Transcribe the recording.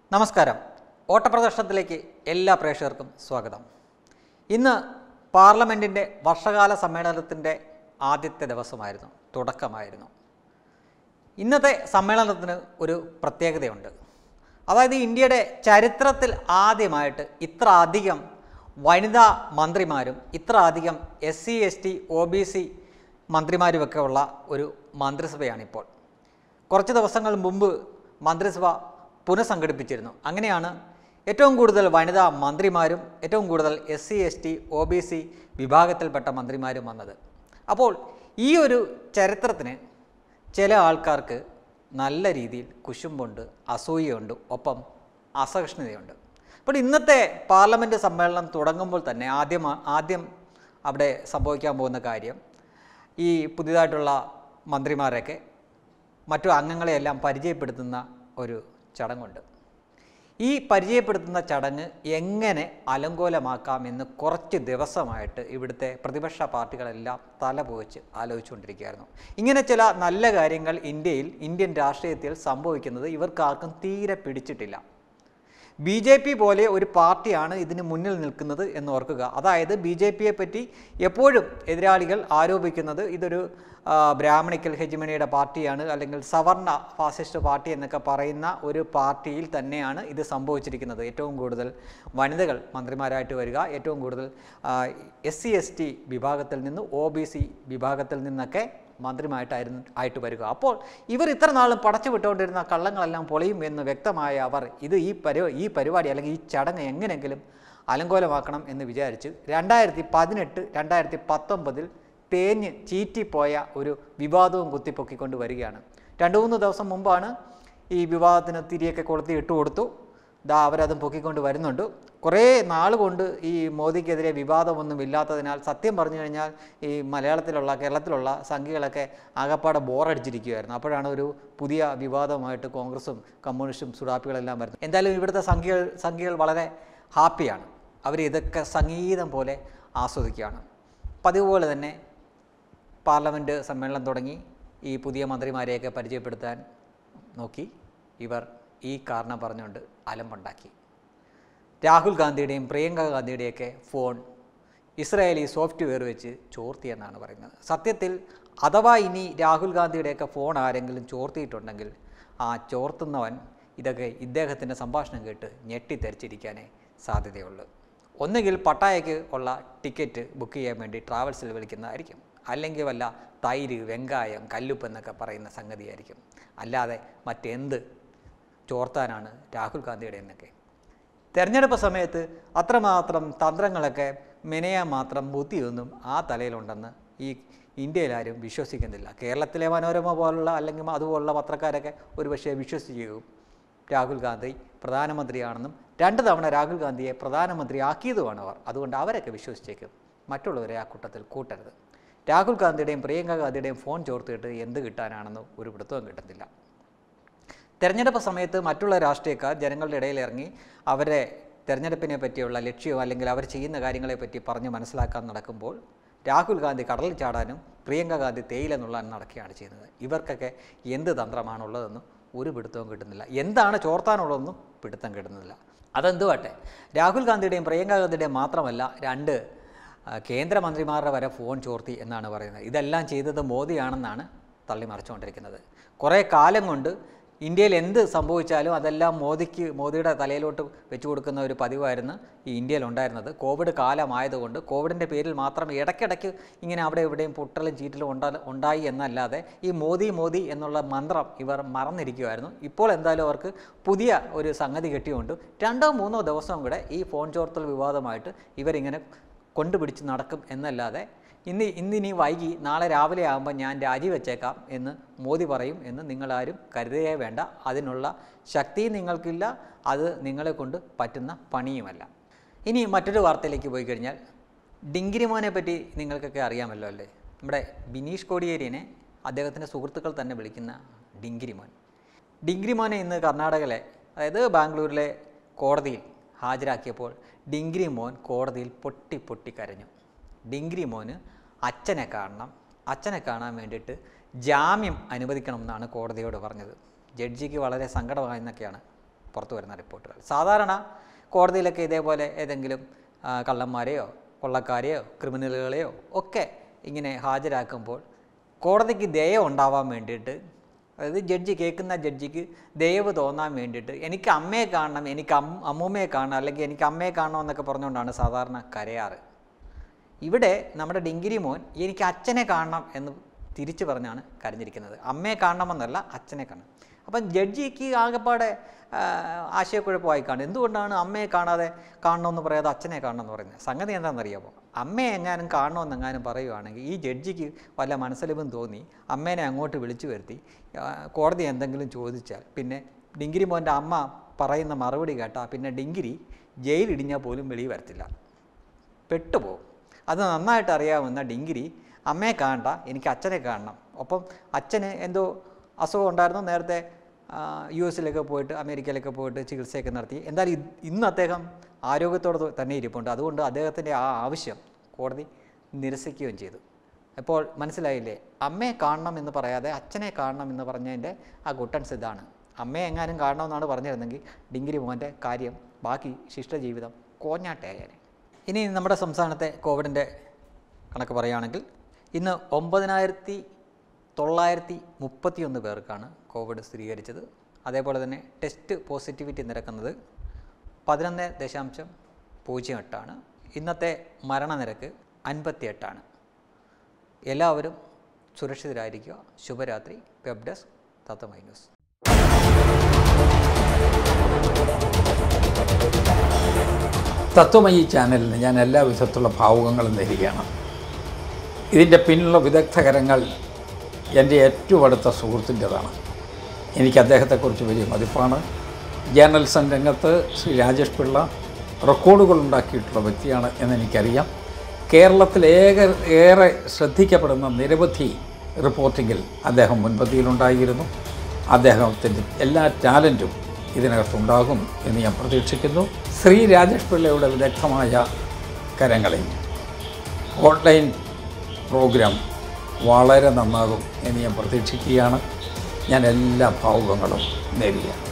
നമസ്കാരം ഓട്ടപ്രദർശനത്തിലേക്ക് എല്ലാ പ്രേക്ഷകർക്കും സ്വാഗതം ഇന്ന് പാർലമെൻറ്റിൻ്റെ വർഷകാല സമ്മേളനത്തിൻ്റെ ആദ്യത്തെ ദിവസമായിരുന്നു തുടക്കമായിരുന്നു ഇന്നത്തെ സമ്മേളനത്തിന് ഒരു പ്രത്യേകതയുണ്ട് അതായത് ഇന്ത്യയുടെ ചരിത്രത്തിൽ ആദ്യമായിട്ട് ഇത്ര അധികം വനിതാ മന്ത്രിമാരും ഇത്ര അധികം S C S T O B C മന്ത്രിമാരുമൊക്കെ ഉള്ള ഒരു മന്ത്രിസഭയാണിപ്പോൾ കുറച്ച് ദിവസങ്ങൾ മുമ്പ് മന്ത്രിസഭ പുനഃസംഘടിപ്പിച്ചിരുന്നു അങ്ങനെയാണ് ഏറ്റവും കൂടുതൽ വനിതാ മന്ത്രിമാരും ഏറ്റവും കൂടുതൽ S C S T O B C വിഭാഗത്തിൽപ്പെട്ട മന്ത്രിമാരും വന്നത് അപ്പോൾ ഈ ഒരു ചരിത്രത്തിന് ചില ആൾക്കാർക്ക് നല്ല രീതിയിൽ കുശുമ്പുണ്ട് അസൂയയുണ്ട് ഒപ്പം അസഹിഷ്ണുതയുണ്ട് അപ്പോൾ ഇന്നത്തെ പാർലമെൻറ്റ് സമ്മേളനം തുടങ്ങുമ്പോൾ തന്നെ ആദ്യം ആദ്യം അവിടെ സംഭവിക്കാൻ പോകുന്ന കാര്യം ഈ പുതിയതായിട്ടുള്ള മന്ത്രിമാരെയൊക്കെ മറ്റു അംഗങ്ങളെയെല്ലാം പരിചയപ്പെടുത്തുന്ന ഒരു ചടങ്ങുണ്ട് ഈ പരിചയപ്പെടുത്തുന്ന ചടങ്ങ് എങ്ങനെ അലങ്കോലമാക്കാമെന്ന് കുറച്ച് ദിവസമായിട്ട് ഇവിടുത്തെ പ്രതിപക്ഷ പാർട്ടികളെല്ലാം തലപോച്ച് ആലോചിച്ചുകൊണ്ടിരിക്കുകയായിരുന്നു ഇങ്ങനെ ചില നല്ല കാര്യങ്ങൾ ഇന്ത്യയിൽ ഇന്ത്യൻ രാഷ്ട്രീയത്തിൽ സംഭവിക്കുന്നത് ഇവർക്കാർക്കും തീരെ പിടിച്ചിട്ടില്ല ബി ജെ പി പോലെ ഒരു പാർട്ടിയാണ് ഇതിന് മുന്നിൽ നിൽക്കുന്നത് എന്ന് ഓർക്കുക അതായത് ബി ജെ പിയെ പറ്റി എപ്പോഴും എതിരാളികൾ ആരോപിക്കുന്നത് ഇതൊരു ആ, ബ്രാഹ്മണിക്കൽ ഹെജിമണിയുടെ പാർട്ടിയാണ് അല്ലെങ്കിൽ സവർണ ഫാസിസ്റ്റ് പാർട്ടി എന്നൊക്കെ പറയുന്ന ഒരു പാർട്ടിയിൽ തന്നെയാണ് ഇത് സംഭവിച്ചിരിക്കുന്നത് ഏറ്റവും കൂടുതൽ വനിതകൾ മന്ത്രിമാരായിട്ട് വരിക ഏറ്റവും കൂടുതൽ എസ് സി എസ് ടി വിഭാഗത്തിൽ നിന്ന് ഒ ബി സി വിഭാഗത്തിൽ നിന്നൊക്കെ മന്ത്രിമായിട്ടായിരുന്നു ആയിട്ട് വരിക അപ്പോൾ ഇവർ ഇത്ര നാളും പടച്ചു വിട്ടുകൊണ്ടിരുന്ന കള്ളങ്ങളെല്ലാം പൊളിയും എന്ന് വ്യക്തമായ അവർ ഇത് ഈ പരി ഈ പരിപാടി അല്ലെങ്കിൽ ഈ ചടങ്ങ് എങ്ങനെയെങ്കിലും അലങ്കോലമാക്കണം എന്ന് വിചാരിച്ച് രണ്ടായിരത്തി പതിനെട്ട് രണ്ടായിരത്തി പത്തൊമ്പതിൽ തേഞ്ഞ് ചീറ്റിപ്പോയ ഒരു വിവാദവും കുത്തിപ്പൊക്കിക്കൊണ്ട് വരികയാണ് രണ്ട് മൂന്ന് ദിവസം മുമ്പാണ് ഈ വിവാദത്തിന് തിരിയൊക്കെ കൊളുത്തി ഇട്ട് കൊടുത്തു ദാ അവരതും പൊക്കിക്കൊണ്ട് വരുന്നുണ്ട് കുറേ നാൾ കൊണ്ട് ഈ മോദിക്കെതിരെ വിവാദമൊന്നും ഇല്ലാത്തതിനാൽ സത്യം പറഞ്ഞു കഴിഞ്ഞാൽ ഈ മലയാളത്തിലുള്ള കേരളത്തിലുള്ള സംഘികളൊക്കെ ആകപ്പാടെ ബോറടിച്ചിരിക്കുകയായിരുന്നു അപ്പോഴാണ് ഒരു പുതിയ വിവാദമായിട്ട് കോൺഗ്രസും കമ്മ്യൂണിസ്റ്റും സുഡാപ്പികളെല്ലാം വരുന്നത് എന്തായാലും ഇവിടുത്തെ സംഘികൾ സംഘികൾ വളരെ ഹാപ്പിയാണ് അവർ ഇതൊക്കെ സംഗീതം പോലെ ആസ്വദിക്കുകയാണ് പതിവ് പോലെ തന്നെ പാർലമെൻറ്റ് സമ്മേളനം തുടങ്ങി ഈ പുതിയ മന്ത്രിമാരെയൊക്കെ പരിചയപ്പെടുത്താൻ നോക്കി ഇവർ ഈ കാരണം പറഞ്ഞുകൊണ്ട് അലമ്പുണ്ടാക്കി രാഹുൽ ഗാന്ധിയുടെയും പ്രിയങ്ക ഗാന്ധിയുടെയൊക്കെ ഫോൺ ഇസ്രായേലി സോഫ്റ്റ്വെയർ വെച്ച് ചോർത്തിയെന്നാണ് പറയുന്നത് സത്യത്തിൽ അഥവാ ഇനി രാഹുൽ ഗാന്ധിയുടെയൊക്കെ ഫോൺ ആരെങ്കിലും ചോർത്തിയിട്ടുണ്ടെങ്കിൽ ആ ചോർത്തുന്നവൻ ഇതൊക്കെ ഇദ്ദേഹത്തിൻ്റെ സംഭാഷണം കേട്ട് ഞെട്ടിത്തെറിച്ചിരിക്കാനേ സാധ്യതയുള്ളൂ ഒന്നുകിൽ പട്ടായക്ക് ഉള്ള ടിക്കറ്റ് ബുക്ക് ചെയ്യാൻ വേണ്ടി ട്രാവൽസിൽ വിളിക്കുന്നതായിരിക്കും അല്ലെങ്കിൽ വല്ല തൈര് വെങ്കായം കല്ലുപ്പ് എന്നൊക്കെ പറയുന്ന സംഗതിയായിരിക്കും അല്ലാതെ മറ്റെന്ത് ചോർത്താനാണ് രാഹുൽ ഗാന്ധിയുടെ എന്നൊക്കെ തെരഞ്ഞെടുപ്പ് സമയത്ത് അത്രമാത്രം തന്ത്രങ്ങളൊക്കെ മെനയാൻ മാത്രം ബുദ്ധിയൊന്നും ആ തലയിലുണ്ടെന്ന് ഈ ഇന്ത്യയിലാരും വിശ്വസിക്കുന്നില്ല കേരളത്തിലെ മനോരമ പോലുള്ള അല്ലെങ്കിൽ അതുപോലുള്ള പത്രക്കാരൊക്കെ ഒരുപക്ഷെ വിശ്വസിക്കുകയും രാഹുൽ ഗാന്ധി പ്രധാനമന്ത്രിയാണെന്നും രണ്ട് തവണ രാഹുൽ ഗാന്ധിയെ പ്രധാനമന്ത്രിയാക്കിയതുമാണ് അവർ അതുകൊണ്ട് അവരൊക്കെ വിശ്വസിച്ചേക്കും മറ്റുള്ളവരെ ആ കൂട്ടത്തിൽ കൂട്ടരുത് രാഹുൽ ഗാന്ധിയുടെയും പ്രിയങ്ക ഗാന്ധിയുടെയും ഫോൺ ചോർത്തിയിട്ട് എന്ത് കിട്ടാനാണെന്ന് ഒരു പിടുത്തവും കിട്ടുന്നില്ല തെരഞ്ഞെടുപ്പ് സമയത്ത് മറ്റുള്ള രാഷ്ട്രീയക്കാർ ജനങ്ങളുടെ ഇടയിൽ ഇറങ്ങി അവരെ തെരഞ്ഞെടുപ്പിനെ പറ്റിയുള്ള ലക്ഷ്യവും അല്ലെങ്കിൽ അവർ ചെയ്യുന്ന കാര്യങ്ങളെ പറ്റി പറഞ്ഞ് മനസ്സിലാക്കാൻ നടക്കുമ്പോൾ രാഹുൽ ഗാന്ധി കടലിൽ ചാടാനും പ്രിയങ്ക ഗാന്ധി തേയിലെന്നുള്ളതാണ് നടക്കുകയാണ് ചെയ്യുന്നത് ഇവർക്കൊക്കെ എന്ത് തന്ത്രമാണുള്ളതെന്നും ഒരു പിടുത്തവും കിട്ടുന്നില്ല എന്താണ് ചോർത്താനുള്ളതെന്നും പിടുത്തം കിട്ടുന്നില്ല അതെന്തുവാട്ടെ രാഹുൽ ഗാന്ധിയുടെയും പ്രിയങ്ക ഗാന്ധിയുടെയും മാത്രമല്ല രണ്ട് ആ, കേന്ദ്രമന്ത്രിമാരുടെ വരെ ഫോൺ ചോർത്തി എന്നാണ് പറയുന്നത് ഇതെല്ലാം ചെയ്തത് മോദിയാണെന്നാണ് തള്ളിമറിച്ചുകൊണ്ടിരിക്കുന്നത് കുറേ കാലം കൊണ്ട് ഇന്ത്യയിൽ എന്ത് സംഭവിച്ചാലും അതെല്ലാം മോദിക്ക് മോദിയുടെ തലയിലോട്ട് വെച്ചു കൊടുക്കുന്ന ഒരു പതിവായിരുന്നു ഈ ഇന്ത്യയിൽ ഉണ്ടായിരുന്നത് കോവിഡ് കാലമായതുകൊണ്ട് കോവിഡിൻ്റെ പേരിൽ മാത്രം ഇടയ്ക്കിടയ്ക്ക് ഇങ്ങനെ അവിടെ ഇവിടെയും പൊട്ടലും ചീറ്റലും ഉണ്ടാ ഉണ്ടായി എന്നല്ലാതെ ഈ മോദി മോദി എന്നുള്ള മന്ത്രം ഇവർ മറന്നിരിക്കുമായിരുന്നു ഇപ്പോൾ എന്തായാലും അവർക്ക് പുതിയ ഒരു സംഗതി കിട്ടിയുകൊണ്ട് രണ്ടോ മൂന്നോ ദിവസം കൂടെ ഈ ഫോൺ ചോർത്തൽ വിവാദമായിട്ട് ഇവരിങ്ങനെ കൊണ്ടുപിടിച്ച് നടക്കും എന്നല്ലാതെ ഇന്ന് ഇന്നിനി വൈകി നാളെ രാവിലെ ആകുമ്പോൾ ഞാൻ രാജിവെച്ചേക്കാം എന്ന് മോദി പറയും എന്ന് നിങ്ങളാരും കരുതുകയേ വേണ്ട അതിനുള്ള ശക്തി നിങ്ങൾക്കില്ല അത് നിങ്ങളെ കൊണ്ട് പറ്റുന്ന പണിയുമല്ല ഇനി മറ്റൊരു വാർത്തയിലേക്ക് പോയി കഴിഞ്ഞാൽ ഡിങ്കിരിമോനെ പറ്റി നിങ്ങൾക്കൊക്കെ അറിയാമല്ലോ അല്ലേ നമ്മുടെ ബിനീഷ് കോടിയേരിനെ അദ്ദേഹത്തിൻ്റെ സുഹൃത്തുക്കൾ തന്നെ വിളിക്കുന്ന ഡിങ്കിരിമോൻ ഡിങ്കിരിമോനെ ഇന്ന് കർണാടകയിലെ അതായത് ബാംഗ്ലൂരിലെ കോടതിയിൽ ഹാജരാക്കിയപ്പോൾ ഡിങ്കിരി മോൻ കോടതിയിൽ പൊട്ടി പൊട്ടി കരഞ്ഞു ഡിങ്കിരി മോന് അച്ഛനെ കാണണം അച്ഛനെ കാണാൻ വേണ്ടിയിട്ട് ജാമ്യം അനുവദിക്കണം എന്നാണ് കോടതിയോട് പറഞ്ഞത് ജഡ്ജിക്ക് വളരെ സങ്കടമായെന്നൊക്കെയാണ് പുറത്തു വരുന്ന റിപ്പോർട്ടുകൾ സാധാരണ കോടതിയിലൊക്കെ ഇതേപോലെ ഏതെങ്കിലും ആ, കള്ളന്മാരെയോ കൊള്ളക്കാരെയോ ക്രിമിനലുകളെയോ ഒക്കെ ഇങ്ങനെ ഹാജരാക്കുമ്പോൾ കോടതിക്ക് ദയ ഉണ്ടാവാൻ വേണ്ടിയിട്ട് അതായത് ജഡ്ജി കേൾക്കുന്ന ജഡ്ജിക്ക് ദയവ് തോന്നാൻ വേണ്ടിയിട്ട് എനിക്ക് അമ്മയെ കാണണം എനിക്ക് അം അമ്മൂമ്മയെ കാണണം അല്ലെങ്കിൽ എനിക്ക് അമ്മയെ കാണണം എന്നൊക്കെ പറഞ്ഞുകൊണ്ടാണ് സാധാരണ കരയാറ് ഇവിടെ നമ്മുടെ ഡിങ്കിരി മോൻ എനിക്ക് അച്ഛനെ കാണണം എന്ന് തിരിച്ചു പറഞ്ഞാണ് കരഞ്ഞിരിക്കുന്നത് അമ്മയെ കാണണമെന്നല്ല അച്ഛനെ കാണണം അപ്പം ജഡ്ജിക്ക് ആകെപ്പാടെ ആ, ആശയക്കുഴപ്പമായി കാണും എന്തുകൊണ്ടാണ് അമ്മയെ കാണാതെ കാണണമെന്ന് പറയാതെ അച്ഛനെ കാണണമെന്ന് പറയുന്നത് സംഗതി എന്താണെന്നറിയാമോ അമ്മയെ എങ്ങാനും കാണണമെന്നെങ്ങാനും പറയുവാണെങ്കിൽ ഈ ജഡ്ജിക്ക് വല്ല മനസ്സിലും തോന്നി അമ്മേനെ അങ്ങോട്ട് വിളിച്ചു വരുത്തി ആ, കോടതി എന്തെങ്കിലും ചോദിച്ചാൽ പിന്നെ ഡിങ്കിരി മോൻ്റെ അമ്മ പറയുന്ന മറുപടി കേട്ടാൽ പിന്നെ ഡിങ്കിരി ജയിലിടിഞ്ഞാൽ പോലും വെളിയിൽ വരത്തില്ല പെട്ടുപോകും അത് നന്നായിട്ട് അറിയാവുന്ന ഡിങ്കിരി അമ്മയെ കാണണ്ട എനിക്ക് അച്ഛനെ കാണണം ഒപ്പം അച്ഛന് എന്തോ അസുഖം ഉണ്ടായിരുന്നു നേരത്തെ ആ, യു എസിലൊക്കെ പോയിട്ട് അമേരിക്കയിലൊക്കെ പോയിട്ട് ചികിത്സയൊക്കെ നടത്തി എന്തായാലും ഇ- ഇന്ന് അദ്ദേഹം ആരോഗ്യത്തോടെ തന്നെ ഇരിപ്പുണ്ട് അതുകൊണ്ട് അദ്ദേഹത്തിൻ്റെ ആ ആവശ്യം കോടതി നിരസിക്കുകയും ചെയ്തു അപ്പോൾ മനസ്സിലായില്ലേ അമ്മയെ കാണണം എന്ന് പറയാതെ അച്ഛനെ കാണണം എന്ന് പറഞ്ഞതിൻ്റെ ആ ഗുട്ടൻസ് ഇതാണ് അമ്മയെ എങ്ങാനും കാണണമെന്നാണ് പറഞ്ഞിരുന്നെങ്കിൽ ഡിങ്കിരി മോൻ്റെ കാര്യം ബാക്കി ശിഷ്ടജീവിതം കോഞ്ഞാട്ടയായേനെ ഇനി നമ്മുടെ സംസ്ഥാനത്തെ കോവിഡിൻ്റെ കണക്ക് പറയുകയാണെങ്കിൽ ഇന്ന് ഒമ്പതിനായിരത്തി തൊള്ളായിരത്തി മുപ്പത്തിയൊന്ന് പേർക്കാണ് കോവിഡ് സ്ഥിരീകരിച്ചത് അതേപോലെ തന്നെ ടെസ്റ്റ് പോസിറ്റിവിറ്റി നിരക്കുന്നത് പതിനൊന്ന് ദശാംശം പൂജ്യം എട്ടാണ് ഇന്നത്തെ മരണനിരക്ക് അൻപത്തി എട്ടാണ് എല്ലാവരും സുരക്ഷിതരായിരിക്കുക ശുഭരാത്രി വെബ് ഡെസ്ക് തത്തമൈ ന്യൂസ് തത്വമയി ചാനലിന് ഞാൻ എല്ലാ വിധത്തിലുള്ള ഭാവുകങ്ങളും നേരുകയാണ് ഇതിൻ്റെ പിന്നിലുള്ള വിദഗ്ധകരങ്ങൾ എൻ്റെ ഏറ്റവും അടുത്ത സുഹൃത്തിൻ്റെതാണ് എനിക്ക് അദ്ദേഹത്തെക്കുറിച്ച് വലിയ മതിപ്പാണ് ജേർണലിസം രംഗത്ത് ശ്രീ രാജേഷ് പിള്ള റെക്കോർഡുകൾ ഉണ്ടാക്കിയിട്ടുള്ള വ്യക്തിയാണ് എന്നെനിക്കറിയാം കേരളത്തിൽ ഏക ഏറെ ശ്രദ്ധിക്കപ്പെടുന്ന നിരവധി റിപ്പോർട്ടിങ്ങിൽ അദ്ദേഹം മുൻപന്തിയിലുണ്ടായിരുന്നു അദ്ദേഹത്തിൻ്റെ എല്ലാ ടാലൻറ്റും ഇതിനകത്തുണ്ടാകും എന്ന് ഞാൻ പ്രതീക്ഷിക്കുന്നു ശ്രീ രാജേഷ് പിള്ളയുടെ വിദഗ്ധമായ കരങ്ങളിൽ ഓൺലൈൻ പ്രോഗ്രാം വളരെ നന്നാകും എന്ന് ഞാൻ പ്രതീക്ഷിക്കുകയാണ് ഞാൻ എല്ലാ ഭാവുകങ്ങളും നേരുകയാണ്